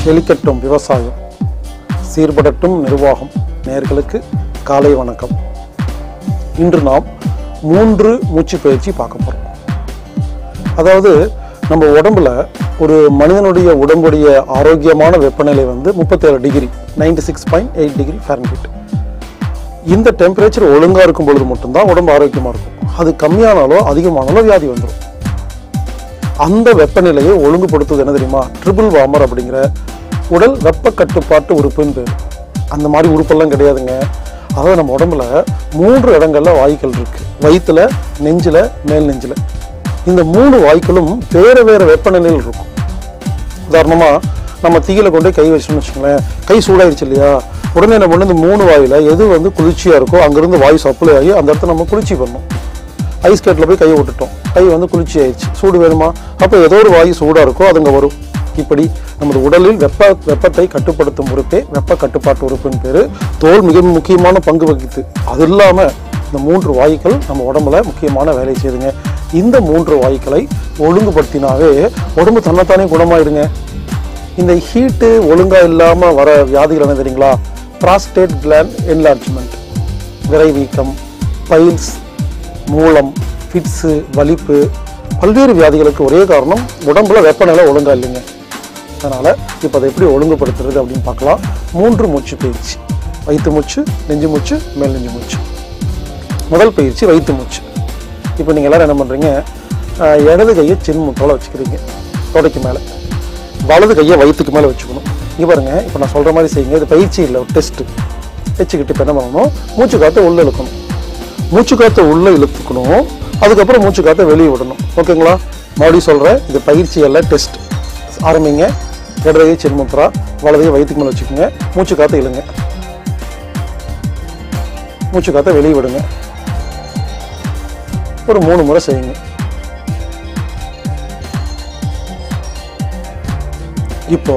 செழிக்கட்டும் விவசாயம் சீர்படட்டும் நிர்வாகம் நேர்களுக்கு காலை வணக்கம் இன்று நாம் மூன்று மூச்சு பயிற்சி பார்க்க போகிறோம் அதாவது நம்ம உடம்புல ஒரு மனிதனுடைய உடம்புடைய ஆரோக்கியமான வெப்பநிலை வந்து முப்பத்தேழு degree ninety six point eight degree Fahrenheit இந்த டெம்பரேச்சர் ஒழுங்காக இருக்கும் பொழுது மட்டும்தான் உடம்பு ஆரோக்கியமாக இருக்கும் அது கம்மியானாலோ அதிகமானாலோ வியாதி வந்துடும் அந்த வெப்பநிலையை ஒழுங்குபடுத்துவது என்ன தெரியுமா ட்ரிபிள் வார்மர் அப்படிங்கிற உடல் வெப்ப கட்டுப்பாட்டு உறுப்புன்னு பேர் அந்த மாதிரி உறுப்பெல்லாம் கிடையாதுங்க அதாவது நம்ம உடம்புல மூன்று இடங்கள்ல வாய்க்கள் இருக்கு வயிற்றுல நெஞ்சில் மேல் நெஞ்சில் இந்த மூணு வாய்க்களும் வேறு வேறு வெப்பநிலையில் இருக்கும் உதாரணமாக நம்ம தீயில கொண்டு போய் கை வச்சோம்னு வச்சுக்கோங்களேன் கை சூடாயிருச்சு இல்லையா உடனே நம்ம வந்து இந்த மூணு வாயில எது வந்து குளிர்ச்சியாக இருக்கோ அங்கேருந்து வாயு சப்ளை ஆகி அந்த இடத்த நம்ம குளிர்ச்சி பண்ணணும் ஐஸ் கட்டில் போய் கையை விட்டுட்டோம் கை வந்து குளிர்ச்சி ஆயிடுச்சு சூடு வேணுமா அப்போ ஏதோ ஒரு வாயு சூடாக இருக்கோ அதுங்க வரும் இப்படி நமது உடலில் வெப்ப வெப்பத்தை கட்டுப்படுத்தும் உறுப்பே வெப்ப கட்டுப்பாட்டு உறுப்புன்னு பேர் தோல் மிக முக்கியமான பங்கு வகித்து அது இல்லாமல் இந்த மூன்று வாயுக்கள் நம்ம உடம்புல முக்கியமான வேலை செய்யுதுங்க இந்த மூன்று வாயுக்களை ஒழுங்குபடுத்தினாவே உடம்பு தன்னைத்தானே குணமாயிடுங்க இந்த ஹீட்டு ஒழுங்கா இல்லாமல் வர வியாதிகள் என்ன தெரியுங்களா ப்ராஸ்டேட் கிளாண்ட் என்லார்ஜ்மெண்ட் விரைவீக்கம் பைல்ஸ் மூலம் ஃபிட்ஸு வலிப்பு பல்வேறு வியாதிகளுக்கு ஒரே காரணம் உடம்புல வெப்பநிலை ஒழுங்கா இல்லைங்க அதனால் இப்போ அதை எப்படி ஒழுங்குபடுத்துறது அப்படின்னு பார்க்கலாம் மூன்று மூச்சு பயிற்சி வயிற்று மூச்சு நெஞ்சு மூச்சு மேல் நெஞ்சு மூச்சு முதல் பயிற்சி வயிற்று மூச்சு இப்போ நீங்கள் எல்லாரும் என்ன பண்ணுறீங்க இடது கையை சின் முட்டோல வச்சுக்கிறீங்க தொடைக்கு மேலே வலது கையை வயிற்றுக்கு மேலே வச்சுக்கணும் இங்கே பாருங்க இப்போ நான் சொல்கிற மாதிரி செய்யுங்க இது பயிற்சி இல்லை ஒரு டெஸ்ட்டு வச்சுக்கிட்டு இப்போ என்ன பண்ணணும் மூச்சு காற்றை உள்ளே இழுக்கணும் மூச்சு காற்றை உள்ளே இழுத்துக்கணும் அதுக்கப்புறம் மூச்சு காற்றை வெளியே விடணும் ஓகேங்களா மறுபடியும் சொல்கிறேன் இது பயிற்சி அல்ல டெஸ்ட் ஆரம்பிங்க இடதையை சின்முத்ரா வலதையை வயிற்றுக்கு மேலே வச்சுக்கோங்க மூச்சு காற்றை இழுங்க மூச்சு காற்றை வெளியே விடுங்க ஒரு மூணு முறை செய்யுங்க இப்போ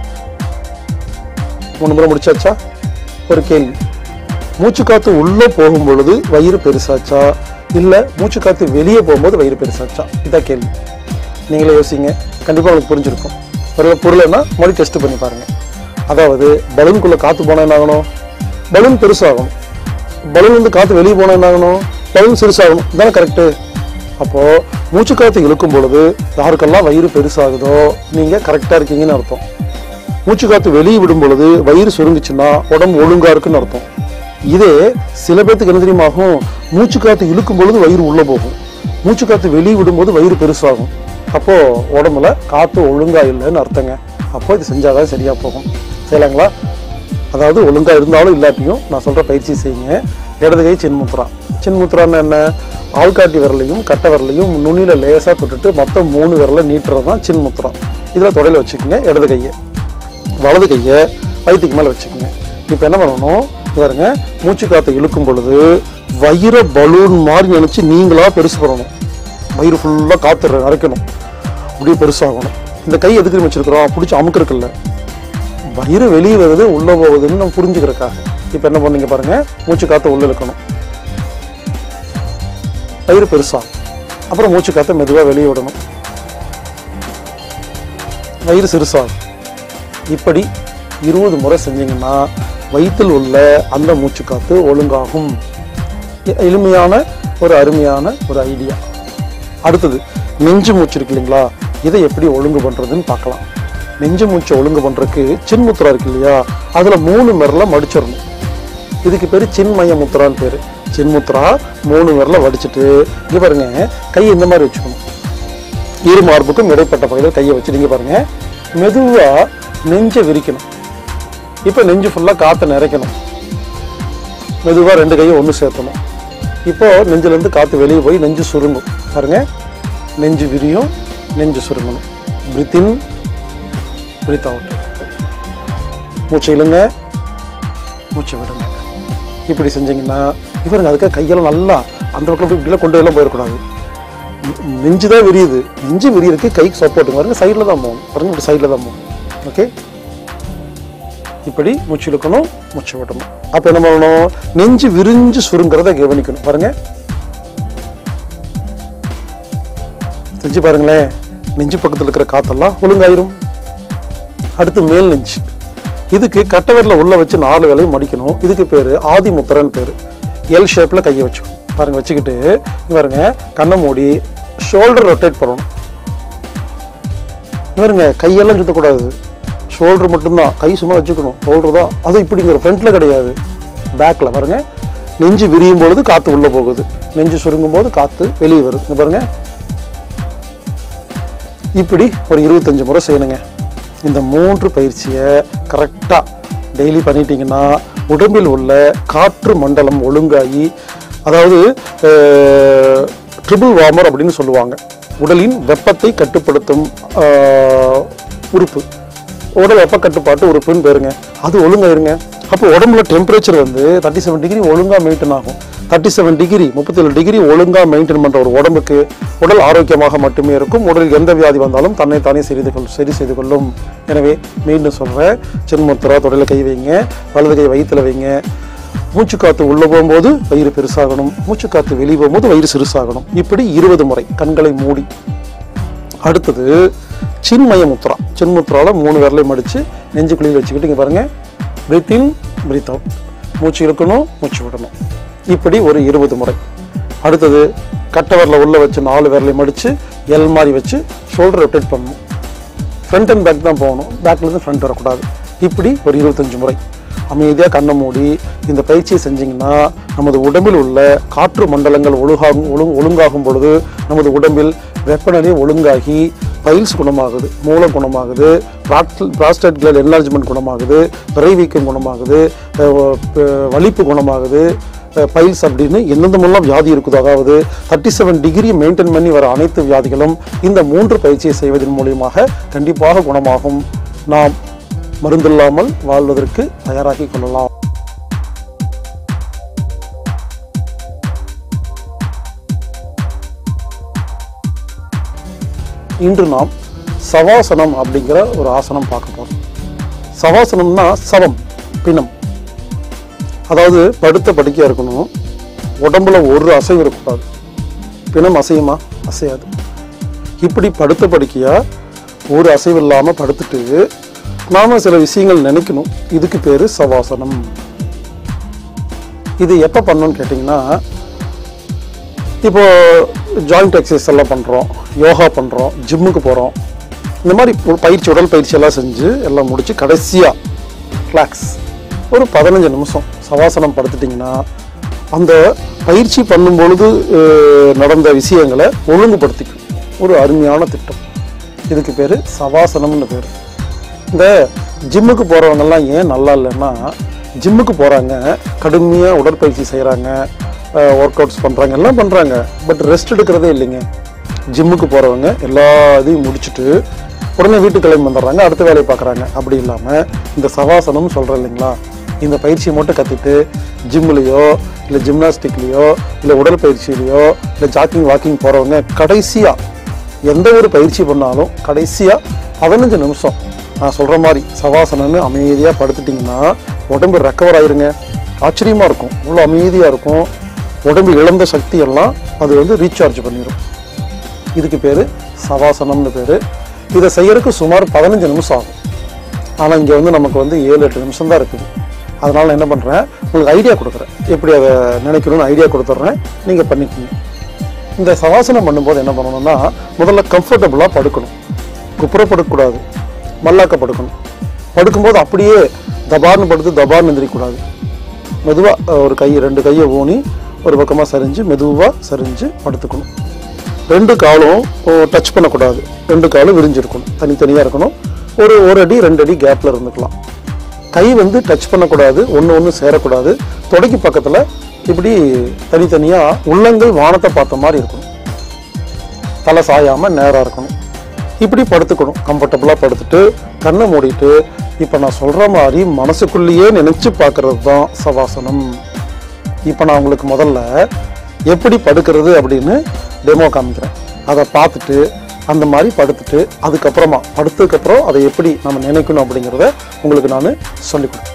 மூணு முறை முடிச்சாச்சா ஒரு கேள்வி மூச்சு காத்து உள்ள போகும் பொழுது வயிறு பெருசாச்சா இல்ல மூச்சு காத்து வெளியே போகும்போது வயிறு பெருசாச்சா இதான் கேள்வி நீங்களே யோசிங்க கண்டிப்பா உங்களுக்கு புரிஞ்சிருக்கும் ஒரு புரியலன்னா மறுபடியும் டெஸ்ட் பண்ணி பாருங்க அதாவது பலூனுக்குள்ள காத்து போனா என்ன ஆகணும் பலூன் பெருசாகணும் பலூன் வந்து காத்து வெளியே போனா என்ன ஆகணும் பலூன் சிறுசாகணும் இதானே கரெக்டு அப்போ மூச்சு காத்து இழுக்கும் பொழுது யாருக்கெல்லாம் வயிறு பெருசாகுதோ நீங்க கரெக்டா இருக்கீங்கன்னு அர்த்தம் மூச்சு காத்து வெளியே விடும் பொழுது வயிறு சுருங்குச்சுன்னா உடம்பு ஒழுங்கா இருக்குன்னு அர்த்தம் இதே சில பேர்த்துக்கு என்ன தெரியுமா ஆகும் மூச்சு காத்து இழுக்கும் பொழுது வயிறு உள்ள போகும் மூச்சு காத்து வெளியே விடும்போது வயிறு பெருசாகும் அப்போ உடம்புல காத்து ஒழுங்கா இல்லைன்னு அர்த்தங்க அப்போ இது செஞ்சாதான் சரியா போகும் செய்யலாங்களா அதாவது ஒழுங்கா இருந்தாலும் இல்லாட்டியும் நான் சொல்ற பயிற்சி செய்யுங்க இடது கை சின்முத்ரா சின்முத்ரான்னு என்ன ஆள்காட்டி விரலையும் கட்டை விரலையும் நுனியில லேசா தொட்டுட்டு மொத்தம் மூணு விரலை நீட்டுறது தான் சின்முத்ரா இதில் தொடையில வச்சுக்கோங்க இடது கையை வலது கையை வயிற்றுக்கு மேலே வச்சுக்கோங்க இப்போ என்ன பண்ணணும் பாருங்க மூச்சு காற்றை இழுக்கும் பொழுது வயிற பலூன் மாதிரி நினைச்சு நீங்களா பெருசு பண்ணணும் வயிறு ஃபுல்லாக காற்று நிறைக்கணும் அப்படியே பெருசாகணும் இந்த கை எதுக்கு வச்சிருக்கிறோம் பிடிச்சி அமுக்கிறதுக்குல்ல வயிறு வெளியே வருது உள்ள போகுதுன்னு நம்ம புரிஞ்சுக்கிறக்காக இப்போ என்ன பண்ணீங்க பாருங்க மூச்சு காற்றை உள்ள இழுக்கணும் வயிறு பெருசாகும் அப்புறம் மூச்சு காற்றை மெதுவாக வெளியே விடணும் வயிறு சிறுசாகும் இப்படி இருபது முறை செஞ்சீங்கன்னா வயிற்றில் உள்ள அந்த மூச்சு காத்து ஒழுங்காகும் எ- எளிமையான ஒரு அருமையான ஒரு ஐடியா அடுத்தது நெஞ்சு மூச்சு இருக்கு இல்லைங்களா இதை எப்படி ஒழுங்கு பண்றதுன்னு பார்க்கலாம் நெஞ்சு மூச்சை ஒழுங்கு பண்றதுக்கு சின்முத்ரா இருக்கு இல்லையா அதுல மூணு விரல மடிச்சிடணும் இதுக்கு பேர் சின்மய முத்ரான்னு பேர் சின்முத்ரா மூணு விரல வடிச்சிட்டு இங்க பாருங்க கையை இந்த மாதிரி வச்சுக்கணும் இரு மார்புக்கும் இடைப்பட்ட பகுதியில் கையை வச்சுட்டீங்க பாருங்க மெதுவா நெஞ்சை விரிக்கணும் இப்போ நெஞ்சு ஃபுல்லாக காற்றை நிறைக்கணும் மெதுவாக ரெண்டு கையும் ஒன்று சேர்த்தணும் இப்போ நெஞ்சிலேருந்து காற்று வெளியே போய் நெஞ்சு சுருங்கும் பாருங்க நெஞ்சு விரியும் நெஞ்சு சுருங்கணும் பிரீத் இன் பிரீத் அவுட் மூச்சு இழுங்க மூச்சு விடுங்க இப்படி செஞ்சீங்கன்னா இவருங்க அதுக்காக கையெல்லாம் நல்லா அந்த பக்கம் போய் இப்படிலாம் கொண்டு எல்லாம் போயிடக்கூடாது நெஞ்சு தான் விரியுது நெஞ்சு விரியறதுக்கு கைக்கு சப்போர்ட்டுங்க பாருங்க சைடில் தான் போகணும் பாருங்க இப்படி சைடில் தான் போகணும் ஓகே இப்படி மூச்சு இழுக்கணும் மூச்சு விடணும் அப்போ என்ன பண்ணணும் நெஞ்சு விரிஞ்சு சுருங்கிறத கவனிக்கணும் பாருங்க செஞ்சு பாருங்களேன் நெஞ்சு பக்கத்தில் இருக்கிற காத்தெல்லாம் ஒழுங்காயிரும் அடுத்து மேல் நெஞ்சு இதுக்கு கட்டவரில் உள்ள வச்சு நாலு வேலையும் மடிக்கணும் இதுக்கு பேர் ஆதி முத்திரன்னு பேர் எல் ஷேப்பில் கையை வச்சுக்கணும் பாருங்க வச்சுக்கிட்டு இங்க பாருங்க கண்ணை மூடி ஷோல்டர் ரொட்டேட் பண்ணணும் இங்க பாருங்க கையெல்லாம் சுத்தக்கூடாது ஷோல்டர் மட்டும்தான் கை சும்மா வச்சுக்கணும் ஷோல்டர் தான் அதுவும் இப்படிங்கிற ஃப்ரண்ட்ல கிடையாது பேக்கில் பாருங்க நெஞ்சு விரியும் பொழுது காற்று உள்ளே போகுது நெஞ்சு சுருங்கும் போது காற்று வெளியே வருது இங்க பாருங்க இப்படி ஒரு இருபத்தஞ்சு முறை செய்யணுங்க இந்த மூன்று பயிற்சியை கரெக்டாக டெய்லி பண்ணிட்டீங்கன்னா உடம்பில் உள்ள காற்று மண்டலம் ஒழுங்காகி அதாவது ட்ரிபிள் வார்மர் அப்படின்னு சொல்லுவாங்க உடலின் வெப்பத்தை கட்டுப்படுத்தும் ஆஹ், உறுப்பு உடல் வெப்ப கட்டுப்பாட்டு உறுப்புன்னு பேருங்க அது ஒழுங்காயிருங்க அப்போ உடம்புல டெம்பரேச்சர் வந்து தேர்ட்டி செவன் டிகிரி ஒழுங்காக மெயின்டைன் ஆகும் தேர்ட்டி செவன் டிகிரி முப்பத்தேழு டிகிரி ஒழுங்காக மெயின்டைன் பண்ணுற ஒரு உடம்புக்கு உடல் ஆரோக்கியமாக மட்டுமே இருக்கும் உடலில் எந்த வியாதி வந்தாலும் தன்னை தானே சரி கொள் சரி செய்து கொள்ளும் எனவே மீண்டும் சொல்கிறேன் சின்முத்திரா தொடையில் கை வைங்க வலது கை வயிற்றுல வைங்க மூச்சு காத்து உள்ள போகும்போது வயிறு பெருசாகணும் மூச்சு காத்து வெளியே போகும்போது வயிறு சிறுசாகணும் இப்படி இருபது முறை கண்களை மூடி அடுத்தது சின்மய முத்ரா சின்முத்ரால மூணு விரலை மடிச்சு நெஞ்சுக்குழியில் வச்சுக்கிட்டு இங்க பாருங்க பிரீத் இன் பிரீத் அவுட் மூச்சு இழுக்கணும் மூச்சு விடணும் இப்படி ஒரு இருபது முறை அடுத்தது கட்டை விரல உள்ள வச்சு நாலு விரலை மடிச்சு எல் மாதிரி வச்சு ஷோல்டர் ரொட்டேட் பண்ணணும் ஃப்ரண்ட் அண்ட் பேக் தான் போகணும் பேக்லேருந்து ஃப்ரண்ட் வரக்கூடாது இப்படி ஒரு இருபத்தஞ்சு முறை அமைதியாக கண்ணை மூடி இந்த பயிற்சியை செஞ்சீங்கன்னா நமது உடம்பில் உள்ள காற்று மண்டலங்கள் ஒழுகாகும் ஒழு ஒழுங்காகும் பொழுது நமது உடம்பில் வெப்பநிலை ஒழுங்காகி பைல்ஸ் குணமாகுது மூலம் குணமாகுது ப்ராஸ்டேட் கிளட் என்லார்ஜ்மெண்ட் குணமாகுது விரைவீக்கம் குணமாகுது அஹ் அஹ் வலிப்பு குணமாகுது பைல்ஸ் அப்படின்னு எந்தெந்த மூலம் வியாதி இருக்குதோ அதாவது தேர்ட்டி செவன் டிகிரி மெயின்டைன் பண்ணி வர அனைத்து வியாதிகளும் இந்த மூன்று பயிற்சியை செய்வதன் மூலியமாக கண்டிப்பாக குணமாகும் நாம் மருந்தில்லாமல் வாழ்வதற்கு தயாராகி கொள்ளலாம் இன்று நாம் சவாசனம் அப்படிங்கிற ஒரு ஆசனம் பார்க்க போறோம் சவாசனம்னா சவம் பிணம் அதாவது படுத்த படுக்கையாக இருக்கணும் உடம்புல ஒரு அசைவு இருக்கக்கூடாது பிணம் அசையுமா அசையாது இப்படி படுத்த படுக்கையாக ஒரு அசைவு இல்லாமல் படுத்துட்டு நாம சில விஷயங்கள் நினைக்கணும் இதுக்கு பேர் சவாசனம் இது எப்போ பண்ணணும்னு கேட்டிங்கன்னா இப்போ ஜாயிண்ட் எக்ஸசைஸ் எல்லாம் பண்ணுறோம் யோகா பண்ணுறோம் ஜிம்முக்கு போகிறோம் இந்த மாதிரி உ- பயிற்சி உடல் பயிற்சி எல்லாம் செஞ்சு எல்லாம் முடிச்சு கடைசியாக ரிலாக்ஸ் ஒரு பதினஞ்சு நிமிஷம் சவாசனம் படுத்துட்டிங்கன்னா அந்த பயிற்சி பண்ணும் பொழுது அஹ், நடந்த விஷயங்களை ஒழுங்குபடுத்திக்கும் ஒரு அருமையான திட்டம் இதுக்கு பேர் சவாசனம்னு பேர் இந்த ஜிம்முக்கு போகிறவங்கெல்லாம் ஏன் நல்லா இல்லைன்னா ஜிம்முக்கு போகிறாங்க கடுமையாக உடற்பயிற்சி செய்கிறாங்க ஒர்க் அவுட்ஸ் பண்ணுறாங்க எல்லாம் பண்ணுறாங்க பட் ரெஸ்ட் எடுக்கிறதே இல்லைங்க ஜிம்முக்கு போகிறவங்க எல்லா இதையும் முடிச்சுட்டு உடனே வீட்டுக்கு கிளம்பி வந்துடுறாங்க அடுத்த வேலையை பார்க்குறாங்க அப்படி இல்லாமல் இந்த சவாசனம் சொல்கிறேன் இல்லைங்களா இந்த பயிற்சியை மட்டும் கற்றுட்டு ஜிம்லேயோ இல்லை ஜிம்னாஸ்டிக்லேயோ இல்லை உடற்பயிற்சியிலையோ இல்லை ஜாக்கிங் வாக்கிங் போகிறவங்க கடைசியாக எந்த ஒரு பயிற்சி பண்ணாலும் கடைசியாக பதினஞ்சு நிமிஷம் நான் சொல்கிற மாதிரி சவாசனம்னு அமைதியாக படுத்துட்டிங்கன்னா உடம்பு ரெக்கவர் ஆயிருங்க ஆச்சரியமாக இருக்கும் இவ்வளோ அமைதியாக இருக்கும் உடம்பு இழந்த சக்தி எல்லாம் அது வந்து ரீசார்ஜ் பண்ணிடும் இதுக்கு பேர் சவாசனம்னு பேர் இதை செய்யறதுக்கு சுமார் பதினஞ்சு நிமிஷம் ஆகும் ஆனால் இங்கே வந்து நமக்கு வந்து ஏழு எட்டு நிமிஷம் தான் இருக்குது அதனால் நான் என்ன பண்ணுறேன் உங்களுக்கு ஐடியா கொடுக்குறேன் எப்படி அதை நினைக்கணும்னு ஐடியா கொடுத்துட்றேன் நீங்கள் பண்ணிக்கோங்க இந்த சவாசனம் பண்ணும்போது என்ன பண்ணணும்னா முதல்ல கம்ஃபர்டபுளாக படுக்கணும் குப்புற படுக்கக்கூடாது மல்லாக்க படுக்கணும் படுக்கும்போது அப்படியே தபார்னு படுத்து தபார்னு எந்திரிக்கக்கூடாது மெதுவாக ஒரு கை ரெண்டு கையை ஊனி ஒரு பக்கமாக சரிஞ்சு மெதுவாக சரிஞ்சு படுத்துக்கணும் ரெண்டு காலும் டச் பண்ணக்கூடாது ரெண்டு காலும் விரிஞ்சிருக்கணும் தனித்தனியாக இருக்கணும் ஒரு ஒரு அடி ரெண்டு அடி கேப்பில் இருந்துக்கலாம் கை வந்து டச் பண்ணக்கூடாது ஒன்று ஒன்று சேரக்கூடாது தொடைக்கு பக்கத்தில் இப்படி தனித்தனியாக உள்ளங்கள் வானத்தை பார்த்த மாதிரி இருக்கணும் தலை சாயாமல் நேராக இருக்கணும் இப்படி படுத்துக்கணும் கம்ஃபர்டபுளாக படுத்துட்டு கண்ணை மூடிட்டு இப்போ நான் சொல்கிற மாதிரி மனசுக்குள்ளேயே நினச்சி பார்க்கறது தான் சவாசனம் இப்போ நான் உங்களுக்கு முதல்ல எப்படி படுக்கிறது அப்படின்னு டெமோ காமிக்கிறேன் அதை பார்த்துட்டு அந்த மாதிரி படுத்துட்டு அதுக்கப்புறமா படுத்ததுக்கப்புறம் அதை எப்படி நம்ம நினைக்கணும் அப்படிங்கிறத உங்களுக்கு நான் சொல்லிக் கொடுப்பேன்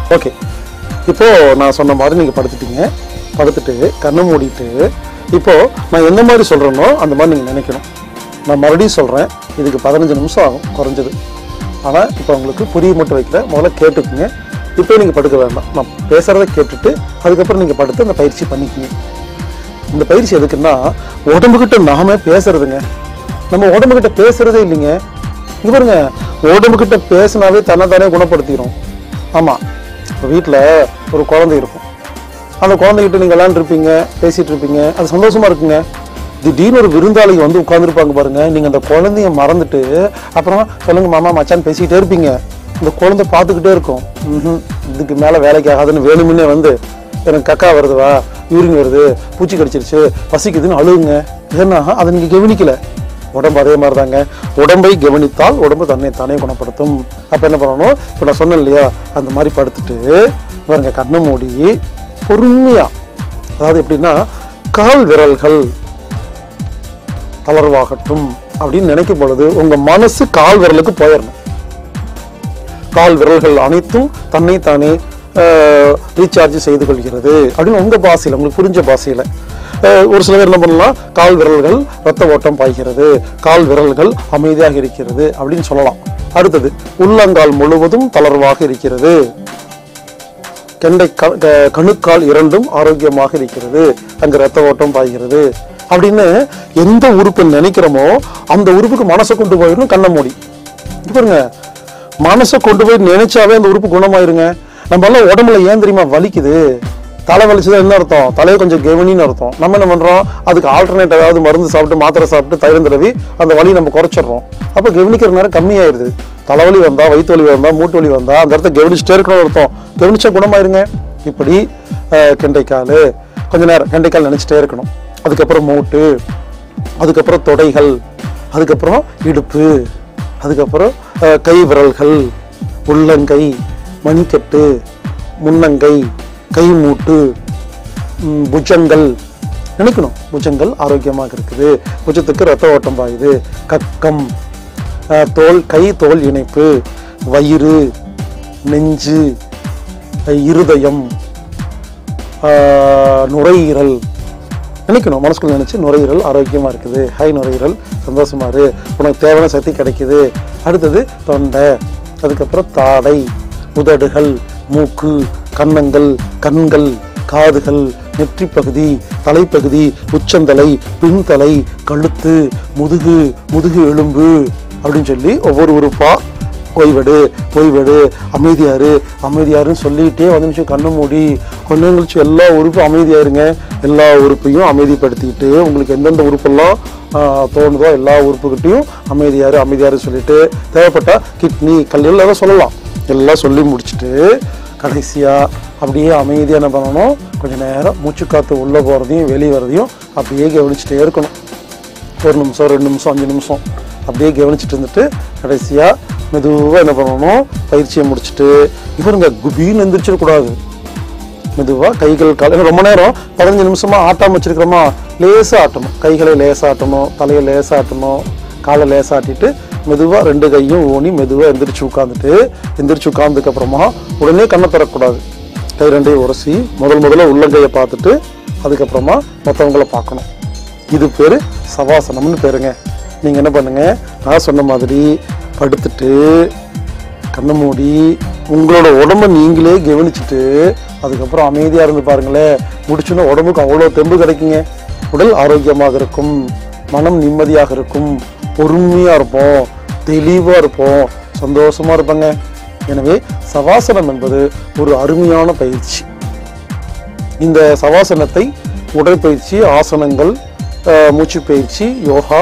ஓகே இப்போ நான் சொன்ன மாதிரி நீங்கள் படுத்துட்டீங்க படுத்துட்டு கண்ணை மூடிட்டு இப்போ நான் எந்த மாதிரி சொல்கிறேனோ அந்த மாதிரி நீங்கள் நினைக்கணும் நான் மறுபடியும் சொல்கிறேன் இதுக்கு பதினஞ்சு நிமிஷம் ஆகும் குறைஞ்சது ஆனால் இப்போ உங்களுக்கு புரிய மட்டும் வைக்கல முதல்ல கேட்டுக்குங்க இப்போ நீங்கள் படுக்க வேண்டாம் நான் பேசுகிறத கேட்டுட்டு அதுக்கப்புறம் நீங்கள் படுத்து அந்த பயிற்சி பண்ணிக்கிங்க இந்த பயிற்சி எதுக்குன்னா உடம்புகிட்ட நாமே பேசுறதுங்க நம்ம உடம்புகிட்ட பேசுறதே இல்லைங்க இங்க பாருங்க உடம்புகிட்ட பேசினாவே தன்னைத்தானே குணப்படுத்திடும் ஆமா இப்போ வீட்டில் ஒரு குழந்தை இருக்கும் அந்த குழந்தைகிட்ட நீங்கள் விளையாண்டுருப்பீங்க பேசிட்டு இருப்பீங்க அது சந்தோஷமா இருக்குங்க திடீர்னு ஒரு விருந்தாளி வந்து உட்காந்துருப்பாங்க பாருங்க நீங்க அந்த குழந்தைய மறந்துட்டு அப்புறம் சொல்லுங்க மாமா மச்சான் பேசிக்கிட்டே இருப்பீங்க இந்த குழந்தை பார்த்துக்கிட்டே இருக்கும் ம்ஹும். இதுக்கு மேலே வேலைக்கு ஆகாதுன்னு வேணுமுன்னே வந்து எனக்கு கக்கா வருதுவா யூரின் வருது பூச்சி கடிச்சிருச்சு பசிக்குதுன்னு அழுகுங்க ஏன்னா அதை நீங்கள் கவனிக்கல உடம்பு அதே மாதிரி தாங்க உடம்பை கவனித்தால் உடம்பு தன்னை தானே குணப்படுத்தும் அப்போ என்ன பண்ணணும் இப்போ நான் சொன்னேன் இல்லையா அந்த மாதிரி படுத்துட்டு பாருங்க கண்ணை மூடி பொறுமையா அதாவது எப்படின்னா கால் விரல்கள் தளர்வாகட்டும் அப்படின்னு நினைக்கும் பொழுது உங்க மனசு கால் விரலுக்கு போயிடணும் கால் விரல்கள் அனைத்தும் தன்னைத்தானே ரீசார்ஜ் செய்து கொள்கிறது அப்படின்னு உங்க பாஷையில் உங்களுக்கு புரிஞ்ச பாஷையில் ஒரு சில பேர் என்ன பண்ணலாம் கால் விரல்கள் ரத்த ஓட்டம் பாய்கிறது கால் விரல்கள் அமைதியாக இருக்கிறது அப்படின்னு சொல்லலாம் அடுத்தது உள்ளங்கால் முழுவதும் தளர்வாக இருக்கிறது கெண்டை க- க- கணுக்கால் இரண்டும் ஆரோக்கியமாக இருக்கிறது அங்கு ரத்த ஓட்டம் பாய்கிறது அப்படின்னு எந்த உறுப்பை நினைக்கிறோமோ அந்த உறுப்புக்கு மனசை கொண்டு போயிடணும் கண்ணை மூடி இங்க பாருங்க மனசை கொண்டு போய் நினைச்சாவே அந்த உறுப்பு குணமாயிருங்க நம்ம எல்லாம் உடம்புல ஏன் தெரியுமா வலிக்குது தலை வலிச்சுதான் என்ன அர்த்தம் தலையை கொஞ்சம் கெவனின்னு அர்த்தம் நம்ம என்ன பண்றோம் அதுக்கு ஆல்டர்னேட் ஏதாவது மருந்து சாப்பிட்டு மாத்திரை சாப்பிட்டு தைலம் தடவி அந்த வலி நம்ம குறைச்சிடுறோம் அப்போ கவனிக்கிற நேரம் கம்மியாயிருது தலைவலி வந்தா வயிற்று வலி வந்தா மூட்டு வலி வந்தா அந்த இடத்த கவனிச்சுட்டே இருக்கணும் அர்த்தம் கவனிச்சா குணமாயிருங்க இப்படி அஹ், கெண்டைக்கால் கொஞ்ச நேரம் கெண்டைக்கால் நினைச்சிட்டே இருக்கணும் அதுக்கப்புறம் மூட்டு அதுக்கப்புறம் தொடைகள் அதுக்கப்புறம் இடுப்பு அதுக்கப்புறம் அஹ், கை விரல்கள் உள்ளங்கை மணிக்கட்டு முன்னங்கை கை மூட்டு ம், புஜங்கள் நினைக்கணும் புஜங்கள் ஆரோக்கியமாக இருக்குது புஜத்துக்கு ரத்த ஓட்டம் பாயுது கக்கம் அஹ், தோல் கை தோல் இணைப்பு வயிறு நெஞ்சு அஹ், இருதயம் ஆஹ், நுரையீரல் நினைக்கணும் மனசுக்குள்ள நினைச்சு நுரையீரல் ஆரோக்கியமா இருக்குது ஹை நுரையீரல் சந்தோஷமா இரு உனக்கு தேவையான சக்தி கிடைக்குது அடுத்தது தொண்டை அதுக்கப்புறம் தாடை உதடுகள் மூக்கு கன்னங்கள் கண்கள் காதுகள் நெற்றி பகுதி தலைப்பகுதி உச்சந்தலை பின்தலை கழுத்து முதுகு முதுகு எலும்பு அப்படின்னு சொல்லி ஒவ்வொரு உறுப்பா ஓய்வெடு ஓய்வெடு அமைதியாரு அமைதியாருன்னு சொல்லிட்டே வந்து நிமிஷம் கண்ணு மூடி கொஞ்ச நேரம் கழிச்சு எல்லா உறுப்பும் அமைதியாருங்க எல்லா உறுப்பையும் அமைதிப்படுத்திக்கிட்டு உங்களுக்கு எந்தெந்த உறுப்பெல்லாம் ஆஹ், தோணுதோ எல்லா உறுப்புக்கிட்டையும் அமைதியாரு அமைதியாரு சொல்லிட்டு தேவைப்பட்டா கிட்னி கல் எல்லாம் சொல்லலாம் எல்லாம் சொல்லி முடிச்சுட்டு கடைசியா அப்படியே அமைதியாக என்ன பண்ணணும் கொஞ்ச நேரம் மூச்சுக்காத்து உள்ளே போகிறதையும் வெளியே வர்றதையும் அப்படியே கவனிச்சுட்டே இருக்கணும் ஒரு நிமிஷம் ரெண்டு நிமிஷம் அஞ்சு நிமிஷம் அப்படியே கவனிச்சுட்டு இருந்துட்டு கடைசியாக மெதுவாக என்ன பண்ணணும் பயிற்சியை முடிச்சுட்டு இவருங்க குபீன்னு எந்திரிச்சிடக்கூடாது மெதுவாக கைகள் கால் ஏன்னா ரொம்ப நேரம் பதினஞ்சு நிமிஷமா ஆட்டாம வச்சிருக்கிறோமா லேசாக ஆட்டணும் கைகளை லேசாக ஆட்டணும் தலையை லேசாக ஆட்டணும் காலை லேசாக ஆட்டிட்டு மெதுவாக ரெண்டு கையும் ஊனி மெதுவாக எந்திரிச்சு உட்காந்துட்டு எந்திரிச்சு உட்கார்ந்ததுக்கு அப்புறமா உடனே கண்ணை திறக்கக்கூடாது கை ரெண்டையும் உரசி முதல் முதல்ல உள்ளங்கையை பார்த்துட்டு அதுக்கப்புறமா மற்றவங்கள பார்க்கணும் இது பேர் சவாசனம்னு பேருங்க நீங்கள் என்ன பண்ணுங்க நான் சொன்ன மாதிரி படுத்துட்டு கண்ணை மூடி உங்களோட உடம்ப நீங்களே கவனிச்சுட்டு அதுக்கப்புறம் அமைதியாக இருந்து பாருங்களேன் முடிச்சுன்னா உடம்புக்கு அவ்வளோ தெம்பு கிடைக்குங்க உடல் ஆரோக்கியமாக இருக்கும் மனம் நிம்மதியாக இருக்கும் பொறுமையாக இருப்போம் தெளிவாக இருப்போம் சந்தோஷமாக இருப்பேங்க எனவே சவாசனம் என்பது ஒரு அருமையான பயிற்சி இந்த சவாசனத்தை உடற்பயிற்சி ஆசனங்கள் அஹ், மூச்சு பயிற்சி யோகா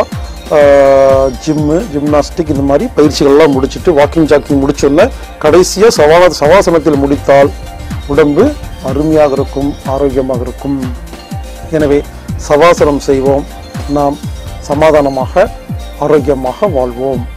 ஜிம்மு ஜிம்னாஸ்டிக் இந்த மாதிரி பயிற்சிகள்லாம் முடிச்சுட்டு வாக்கிங் ஜாக்கிங் முடிச்சோன்ன கடைசியாக சவா சவாசனத்தில் முடித்தால் உடம்பு அருமையாக இருக்கும் ஆரோக்கியமாக இருக்கும் எனவே சவாசனம் செய்வோம் நாம் சமாதானமாக ஆரோக்கியமாக வாழ்வோம்